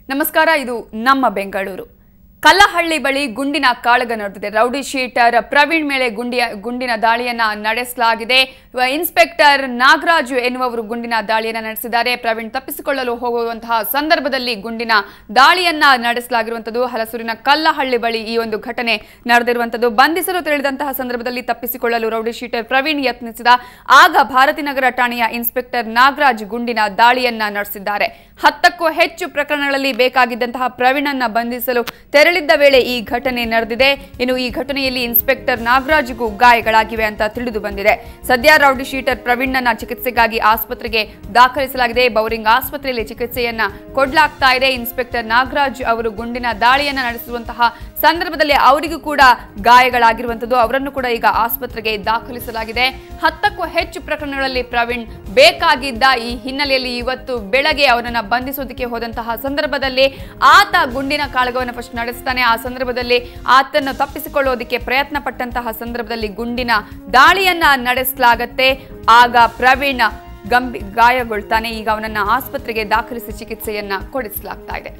ನಮಸ್ಕಾರ ಇದು ನಮ್ಮ ಬೆಂಗಳೂರು ಕಲ್ಲಹಳ್ಳಿ ಬಳಿ ಗುಂಡಿನ ಕಾಳಗ ನಡೆದಿದೆ ರೌಡಿ ಶೀಟರ್ ಪ್ರವೀಣ್ ಮೇಲೆ ಗುಂಡಿಯ ಗುಂಡಿನ ದಾಳಿಯನ್ನ ನಡೆಸಲಾಗಿದೆ ವ- ಇನ್ಸ್ಪೆಕ್ಟರ್ ನಾಗರಾಜು ಎನ್ನುವವರು ಗುಂಡಿನ ದಾಳಿಯನ್ನ ನಡೆಸಿದ್ದಾರೆ ಪ್ರವೀಣ್ ತಪ್ಪಿಸಿಕೊಳ್ಳಲು ಹೋಗುವಂತಹ ಸಂದರ್ಭದಲ್ಲಿ ಗುಂಡಿನ ದಾಳಿಯನ್ನ ನಡೆಸಲಾಗಿರುವಂತದ್ದು ಹಲಸೂರಿನ ಕಲ್ಲಹಳ್ಳಿ ಬಳಿ ಈ ಒಂದು ಘಟನೆ ನಡೆದಿರುವಂತದ್ದು ಬಂಧಿಸಲು ತಿಳಿದಂತಹ ಸಂದರ್ಭದಲ್ಲಿ ತಪ್ಪಿಸಿಕೊಳ್ಳಲು ರೌಡಿ ಶೀಟರ್ ಪ್ರವೀಣ್ ಯತ್ನಿಸಿದ ಆಗ ಭಾರತಿನಗರ ಠಾಣೆಯ ಇನ್ಸ್ಪೆಕ್ಟರ್ ನಾಗರಾಜ್ ಗುಂಡಿನ ದಾಳಿಯನ್ನ ನಡೆಸಿದ್ದಾರೆ ಹತ್ತಕ್ಕೂ ಹೆಚ್ಚು ಪ್ರಕರಣಗಳಲ್ಲಿ ಬೇಕಾಗಿದ್ದಂತಹ ಪ್ರವೀಣನ್ನ ಬಂಧಿಸಲು ತೆರಳಿದ್ದ ವೇಳೆ ಈ ಘಟನೆ ನಡೆದಿದೆ ಇನ್ನು ಈ ಘಟನೆಯಲ್ಲಿ ಇನ್ಸ್ಪೆಕ್ಟರ್ ನಾಗರಾಜ್ಗೂ ಗಾಯಗಳಾಗಿವೆ ಅಂತ ತಿಳಿದು ಬಂದಿದೆ ಸದ್ಯ ರೌಡಿ ಶೀಟರ್ ಪ್ರವೀಣನ್ನ ಚಿಕಿತ್ಸೆಗಾಗಿ ಆಸ್ಪತ್ರೆಗೆ ದಾಖಲಿಸಲಾಗಿದೆ ಬೌರಿಂಗ್ ಆಸ್ಪತ್ರೆಯಲ್ಲಿ ಚಿಕಿತ್ಸೆಯನ್ನ ಕೊಡ್ಲಾಗ್ತಾ ಇದೆ ಇನ್ಸ್ಪೆಕ್ಟರ್ ನಾಗರಾಜ್ ಅವರು ಗುಂಡಿನ ದಾಳಿಯನ್ನ ನಡೆಸುವಂತಹ ಸಂದರ್ಭದಲ್ಲಿ ಅವರಿಗೂ ಕೂಡ ಗಾಯಗಳಾಗಿರುವಂತದ್ದು ಅವರನ್ನು ಕೂಡ ಈಗ ಆಸ್ಪತ್ರೆಗೆ ದಾಖಲಿಸಲಾಗಿದೆ ಹತ್ತಕ್ಕೂ ಹೆಚ್ಚು ಪ್ರಕರಣಗಳಲ್ಲಿ ಪ್ರವೀಣ್ ಬೇಕಾಗಿದ್ದ ಈ ಹಿನ್ನೆಲೆಯಲ್ಲಿ ಇವತ್ತು ಬೆಳಗ್ಗೆ ಅವರನ್ನ ಬಂಧಿಸೋದಕ್ಕೆ ಹೋದಂತಹ ಸಂದರ್ಭದಲ್ಲಿ ಆತ ಗುಂಡಿನ ಕಾಳಗವನ್ನು ಫಸ್ಟ್ ನಡೆಸ್ತಾನೆ ಆ ಸಂದರ್ಭದಲ್ಲಿ ಆತನ್ನು ತಪ್ಪಿಸಿಕೊಳ್ಳೋದಕ್ಕೆ ಪ್ರಯತ್ನ ಪಟ್ಟಂತಹ ಸಂದರ್ಭದಲ್ಲಿ ಗುಂಡಿನ ದಾಳಿಯನ್ನ ನಡೆಸಲಾಗತ್ತೆ ಆಗ ಪ್ರವೀಣ್ ಗಂಭೀ ಗಾಯಗೊಳ್ತಾನೆ ಈಗ ಅವನನ್ನ ಆಸ್ಪತ್ರೆಗೆ ದಾಖಲಿಸಿ ಚಿಕಿತ್ಸೆಯನ್ನ ಕೊಡಿಸಲಾಗ್ತಾ ಇದೆ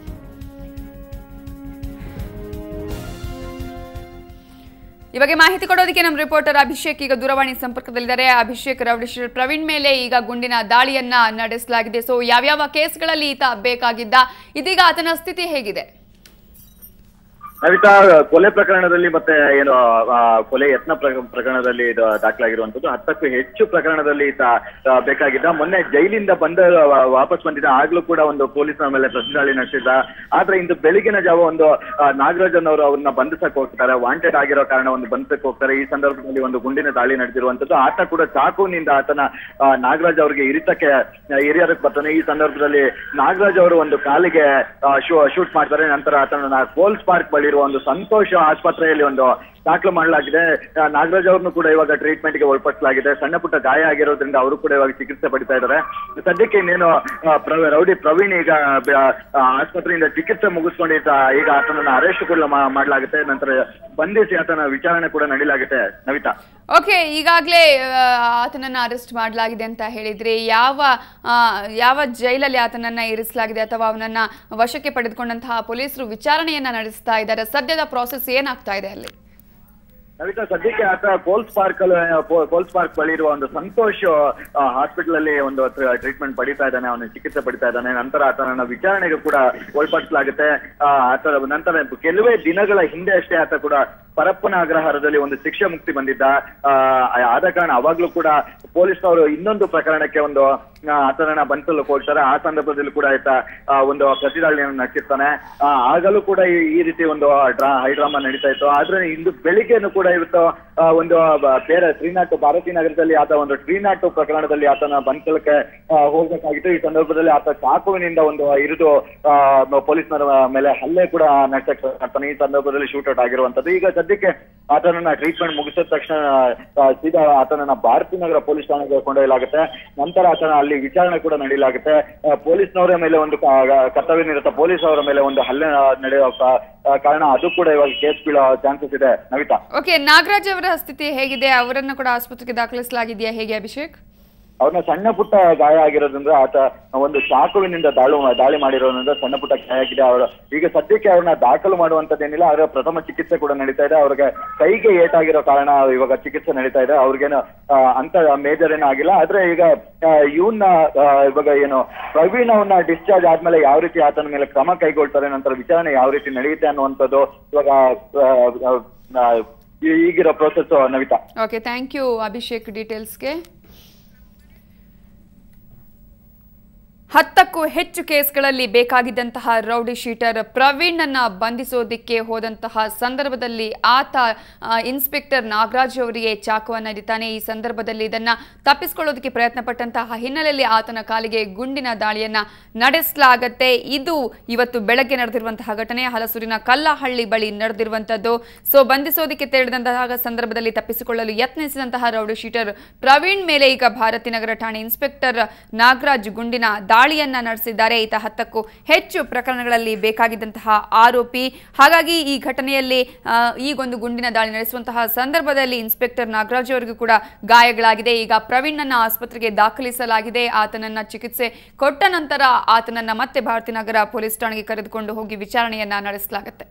ಈ ಬಗ್ಗೆ ಮಾಹಿತಿ ಕೊಡೋದಕ್ಕೆ ನಮ್ಮ ರಿಪೋರ್ಟರ್ ಅಭಿಷೇಕ್ ಈಗ ದೂರವಾಣಿ ಸಂಪರ್ಕದಲ್ಲಿದ್ದಾರೆ ಅಭಿಷೇಕ್ ರೌಡಿಶರ್ ಪ್ರವೀಣ್ ಮೇಲೆ ಈಗ ಗುಂಡಿನ ದಾಳಿಯನ್ನ ನಡೆಸಲಾಗಿದೆ ಸೊ ಯಾವ್ಯಾವ ಕೇಸ್ಗಳಲ್ಲಿ ಈತ ಬೇಕಾಗಿದ್ದ ಇದೀಗ ಆತನ ಸ್ಥಿತಿ ಹೇಗಿದೆ ನವಿತಾ ಕೊಲೆ ಪ್ರಕರಣದಲ್ಲಿ ಮತ್ತೆ ಏನು ಆ, ಕೊಲೆ ಯತ್ನ ಪ್ರ- ಪ್ರಕರಣದಲ್ಲಿ ಇದು ದಾಖಲಾಗಿರುವಂತದ್ದು ಹತ್ತಕ್ಕೂ ಹೆಚ್ಚು ಪ್ರಕರಣದಲ್ಲಿ ಈತ ಆ, ಬೇಕಾಗಿದ್ದ ಮೊನ್ನೆ ಜೈಲಿಂದ ಬಂದ ವಾ- ವಾಪಸ್ ಬಂದಿದ್ದ ಆಗ್ಲೂ ಕೂಡ ಒಂದು ಪೊಲೀಸರ ಮೇಲೆ ಪ್ರಶ್ನೆ ದಾಳಿ ನಡೆಸಿದ್ದ ಆದ್ರೆ ಇಂದು ಬೆಳಗಿನ ಜಾವ ಒಂದು ಆ, ನಾಗರಾಜನ್ ಅವರು ಅವ್ರನ್ನ ಬಂಧಿಸಕ್ ಹೋಗ್ತಾರೆ ವಾಂಟೆಡ್ ಆಗಿರೋ ಕಾರಣ ಒಂದು ಬಂಧಿಸಕ್ ಹೋಗ್ತಾರೆ ಈ ಸಂದರ್ಭದಲ್ಲಿ ಒಂದು ಗುಂಡಿನ ದಾಳಿ ನಡೆದಿರುವಂತದ್ದು ಆತ ಕೂಡ ಚಾಕುವಿನಿಂದ ಆತನ ಆ, ನಾಗರಾಜ್ ಅವರಿಗೆ ಇರಿತಕ್ಕೆ ಹಿರಿಯರಕ್ಕೆ ಬರ್ತಾನೆ ಈ ಸಂದರ್ಭದಲ್ಲಿ ನಾಗರಾಜ್ ಅವರು ಒಂದು ಕಾಲಿಗೆ ಶೂಟ್ ಮಾಡ್ತಾರೆ ನಂತರ ಆತನ ಕೋಲ್ಸ್ ಪಾರ್ಕ್ ಬಳಿ ಇರುವ ಒಂದು ಸಂತೋಷ ಆಸ್ಪತ್ರೆಯಲ್ಲಿ ಒಂದು ದಾಖಲು ಮಾಡಲಾಗಿದೆ ಆ, ನಾಗರಾಜ್ ಅವ್ರನ್ನು ಕೂಡ ಇವಾಗ ಟ್ರೀಟ್ಮೆಂಟ್ ಗೆ ಒಳಪಡಿಸಲಾಗಿದೆ ಸಣ್ಣ ಪುಟ್ಟ ಗಾಯ ಆಗಿರೋದ್ರಿಂದ ಅವರು ಕೂಡ ಇವಾಗ ಚಿಕಿತ್ಸೆ ಪಡಿತಾ ಇದ್ದಾರೆ ಸದ್ಯಕ್ಕೆ ಇನ್ನೇನು ಆ, ಪ್ರ- ರೌಡಿ ಪ್ರವೀಣ್ ಈಗ ಬ- ಆ, ಆಸ್ಪತ್ರೆಯಿಂದ ಚಿಕಿತ್ಸೆ ಮುಗಿಸ್ಕೊಂಡು ಈತ ಈಗ ಆತನನ್ನ ಅರೆಸ್ಟ್ ಕೂಡ ಮಾ- ಮಾಡಲಾಗುತ್ತೆ ನಂತರ ಬಂಧಿಸಿ ಆತನ ವಿಚಾರಣೆ ಕೂಡ ನಡೀಲಾಗುತ್ತೆ ನವಿತಾ ಓಕೆ ಈಗಾಗಲೇ ಆತನನ್ನ ಅರೆಸ್ಟ್ ಮಾಡಲಾಗಿದೆ ಅಂತ ಹೇಳಿದ್ರಿ ಯಾವ ಆ, ಯಾವ ಜೈಲಲ್ಲಿ ಆತನನ್ನ ಇರಿಸಲಾಗಿದೆ ಅಥವಾ ಅವನನ್ನ ವಶಕ್ಕೆ ಪಡೆದುಕೊಂಡಂತಹ ಪೊಲೀಸರು ವಿಚಾರಣೆಯನ್ನ ನಡೆಸ್ತಾ ಇದ್ದಾರೆ ಸದ್ಯದ ಪ್ರಾಸೆಸ್ ಏನಾಗ್ತಾ ಇದೆ ಅಲ್ಲಿ ನವಿತಾ ಸದ್ಯಕ್ಕೆ ಆತ ಕೋಲ್ಸ್ ಪಾರ್ಕ್ ಅಲ್ಲಿ ಕೋಲ್ಸ್ ಪಾರ್ಕ್ ಬಳಿ ಇರುವ ಒಂದು ಸಂತೋಷ್ ಹಾಸ್ಪಿಟಲ್ ಅಲ್ಲಿ ಒಂದು ಟ್ರೀಟ್ಮೆಂಟ್ ಪಡಿತಾ ಇದ್ದಾನೆ ಅವನು ಚಿಕಿತ್ಸೆ ಪಡಿತಾ ಇದ್ದಾನೆ ನಂತರ ಆತನನ್ನ ವಿಚಾರಣೆಗೆ ಕೂಡ ಒಳಪಡಿಸಲಾಗುತ್ತೆ ಆ, ಆತ ನಂತರ ಕೆಲವೇ ದಿನಗಳ ಹಿಂದೆ ಅಷ್ಟೇ ಆತ ಕೂಡ ಪರಪ್ಪನ ಅಗ್ರಹಾರದಲ್ಲಿ ಒಂದು ಶಿಕ್ಷೆ ಮುಕ್ತಿ ಬಂದಿದ್ದ ಆ, ಆದ ಕಾರಣ ಅವಾಗ್ಲೂ ಕೂಡ ಪೊಲೀಸ್ನವರು ಇನ್ನೊಂದು ಪ್ರಕರಣಕ್ಕೆ ಒಂದು ಆ, ಆತನನ್ನ ಬಂಧಿಸಲು ಕೊಡ್ತಾರೆ ಆ ಸಂದರ್ಭದಲ್ಲಿ ಕೂಡ ಆತ ಆ, ಒಂದು ಪ್ರತಿದಾಳಿಯನ್ನು ನಡೆಸಿರ್ತಾನೆ ಆ, ಆಗಲೂ ಕೂಡ ಈ ಈ ರೀತಿ ಒಂದು ಡ್ರಾ ಹೈಡ್ರಾಮಾ ನಡೀತಾ ಇತ್ತು ಆದ್ರೆ ಇಂದು ಬೆಳಿಗ್ಗೆನೂ ಕೂಡ ಇವತ್ತು ಆ, ಒಂದು ಬ- ಬೇರೆ ಶ್ರೀನಾಥ್ ಭಾರತಿ ನಗರದಲ್ಲಿ ಆತ ಒಂದು ಶ್ರೀನಾಥ್ ಪ್ರಕರಣದಲ್ಲಿ ಆತನ ಬಂಧಿಸಲಿಕ್ಕೆ ಆ, ಹೋಗ್ಬೇಕಾಗಿತ್ತು ಈ ಸಂದರ್ಭದಲ್ಲಿ ಆತ ಚಾಕುವಿನಿಂದ ಒಂದು ಇರಿದು ಆ, ಪೊಲೀಸ್ನರ ಮೇಲೆ ಹಲ್ಲೆ ಕೂಡ ನಡೆಸಕ್ಕೆ ಮಾಡ್ತಾನೆ ಈ ಸಂದರ್ಭದಲ್ಲಿ ಶೂಟೌಟ್ ಆಗಿರುವಂತದ್ದು ಈಗ ಸದ್ಯಕ್ಕೆ ಆತನನ್ನ ಟ್ರೀಟ್ಮೆಂಟ್ ಮುಗಿಸಿದ ತಕ್ಷಣ ಆ, ಸೀದಾ ಆತನನ್ನ ಭಾರತಿ ನಗರ ಪೊಲೀಸ್ ಠಾಣೆಗೆ ಕೊಂಡೊಯ್ಯಲಾಗುತ್ತೆ ನಂತರ ಆತನ ಅಲ್ಲಿ ವಿಚಾರಣೆ ಕೂಡ ನಡೀಲಾಗುತ್ತೆ ಆ, ಪೊಲೀಸ್ನವರ ಮೇಲೆ ಒಂದು ಕ- ಕರ್ತವ್ಯ ನಿರತ ಪೊಲೀಸ್ ಅವರ ಮೇಲೆ ಒಂದು ಹಲ್ಲೆ ನಡೆಯುವ ಕ- ಆ, ಕಾರಣ ಅದು ಕೂಡ ಇವಾಗ ಕೇಸ್ ಬೀಳೋ ಚಾನ್ಸಸ್ ಇದೆ ನವಿತಾ ಓಕೆ ನಾಗರಾಜ್ ಅವರ ಸ್ಥಿತಿ ಹೇಗಿದೆ ಅವರನ್ನು ಕೂಡ ಆಸ್ಪತ್ರೆಗೆ ದಾಖಲಿಸಲಾಗಿದೆಯಾ ಹೇಗೆ ಅಭಿಷೇಕ್ ಅವ್ರನ್ನ ಸಣ್ಣ ಪುಟ್ಟ ಗಾಯ ಆಗಿರೋದ್ರಿಂದ ಆತ ಒಂದು ಚಾಕುವಿನಿಂದ ದಾಳು ದಾಳಿ ಮಾಡಿರೋದ್ರಿಂದ ಸಣ್ಣ ಪುಟ್ಟ ಗಾಯ ಆಗಿದೆ ಅವರು ಈಗ ಸದ್ಯಕ್ಕೆ ಅವ್ರನ್ನ ದಾಖಲು ಮಾಡುವಂತದ್ದೇನಿಲ್ಲ ಅವರ ಪ್ರಥಮ ಚಿಕಿತ್ಸೆ ಕೂಡ ನಡೀತಾ ಇದೆ ಅವ್ರಿಗೆ ಕೈಗೆ ಏಟಾಗಿರೋ ಕಾರಣ ಇವಾಗ ಚಿಕಿತ್ಸೆ ನಡೀತಾ ಇದೆ ಅವ್ರಿಗೇನು ಆ, ಅಂತ ಮೇಜರ್ ಏನೂ ಆಗಿಲ್ಲ ಆದ್ರೆ ಈಗ ಇವನ್ನ ಇವಾಗ ಏನು ಪ್ರವೀಣ್ ಅವನ್ನ ಡಿಸ್ಚಾರ್ಜ್ ಆದ್ಮೇಲೆ ಯಾವ ರೀತಿ ಆತನ ಮೇಲೆ ಕ್ರಮ ಕೈಗೊಳ್ತಾರೆ ನಂತರ ವಿಚಾರಣೆ ಯಾವ ರೀತಿ ನಡೆಯುತ್ತೆ ಅನ್ನುವಂಥದ್ದು ಇವಾಗ ಆ, ಆ, ಆ, ಈ- ಈಗಿರೋ process Navitha okay thank you Abhishek ಡೀಟೇಲ್ಸ್ಗೆ ಹತ್ತಕ್ಕೂ ಹೆಚ್ಚು ಕೇಸ್ಗಳಲ್ಲಿ ಬೇಕಾಗಿದ್ದಂತಹ ರೌಡಿ ಶೀಟರ್ ಪ್ರವೀಣನ್ನ ಬಂಧಿಸೋದಿಕ್ಕೆ ಹೋದಂತಹ ಸಂದರ್ಭದಲ್ಲಿ ಆತ ಆ, ಇನ್ಸ್ಪೆಕ್ಟರ್ ನಾಗರಾಜ್ ಅವರಿಗೆ ಚಾಕುವನ್ನು ಇರಿತಾನೆ ಈ ಸಂದರ್ಭದಲ್ಲಿ ಇದನ್ನ ತಪ್ಪಿಸಿಕೊಳ್ಳೋದಕ್ಕೆ ಪ್ರಯತ್ನ ಪಟ್ಟಂತಹ ಹಿನ್ನೆಲೆಯಲ್ಲಿ ಆತನ ಕಾಲಿಗೆ ಗುಂಡಿನ ದಾಳಿಯನ್ನ ನಡೆಸಲಾಗತ್ತೆ ಇದು ಇವತ್ತು ಬೆಳಗ್ಗೆ ನಡೆದಿರುವಂತಹ ಘಟನೆ ಹಲಸೂರಿನ ಕಲ್ಲಹಳ್ಳಿ ಬಳಿ ನಡೆದಿರುವಂತದ್ದು ಸೊ ಬಂಧಿಸೋದಕ್ಕೆ ತೆರಳಿದಂತಹ ಸಂದರ್ಭದಲ್ಲಿ ತಪ್ಪಿಸಿಕೊಳ್ಳಲು ಯತ್ನಿಸಿದಂತಹ ರೌಡಿ ಶೀಟರ್ ಪ್ರವೀಣ್ ಮೇಲೆ ಈಗ ಭಾರತಿ ನಗರ ಠಾಣೆ ಇನ್ಸ್ಪೆಕ್ಟರ್ ನಾಗರಾಜ್ ಗುಂಡಿನ ದಾಳಿ ದಾಳಿಯನ್ನ ನಡೆಸಿದ್ದಾರೆ ಈತ ಹತ್ತಕ್ಕೂ ಹೆಚ್ಚು ಪ್ರಕರಣಗಳಲ್ಲಿ ಬೇಕಾಗಿದ್ದಂತಹ ಆರೋಪಿ ಹಾಗಾಗಿ ಈ ಘಟನೆಯಲ್ಲಿ ಆ, ಈಗೊಂದು ಗುಂಡಿನ ದಾಳಿ ನಡೆಸುವಂತಹ ಸಂದರ್ಭದಲ್ಲಿ ಇನ್ಸ್ಪೆಕ್ಟರ್ ನಾಗರಾಜ್ ಅವರಿಗೂ ಕೂಡ ಗಾಯಗಳಾಗಿದೆ ಈಗ ಪ್ರವೀಣ್ ಆಸ್ಪತ್ರೆಗೆ ದಾಖಲಿಸಲಾಗಿದೆ ಆತನನ್ನ ಚಿಕಿತ್ಸೆ ಕೊಟ್ಟ ನಂತರ ಆತನನ್ನ ಮತ್ತೆ ಭಾರತೀನಗರ ಪೊಲೀಸ್ ಠಾಣೆಗೆ ಕರೆದುಕೊಂಡು ಹೋಗಿ ವಿಚಾರಣೆಯನ್ನ ನಡೆಸಲಾಗುತ್ತೆ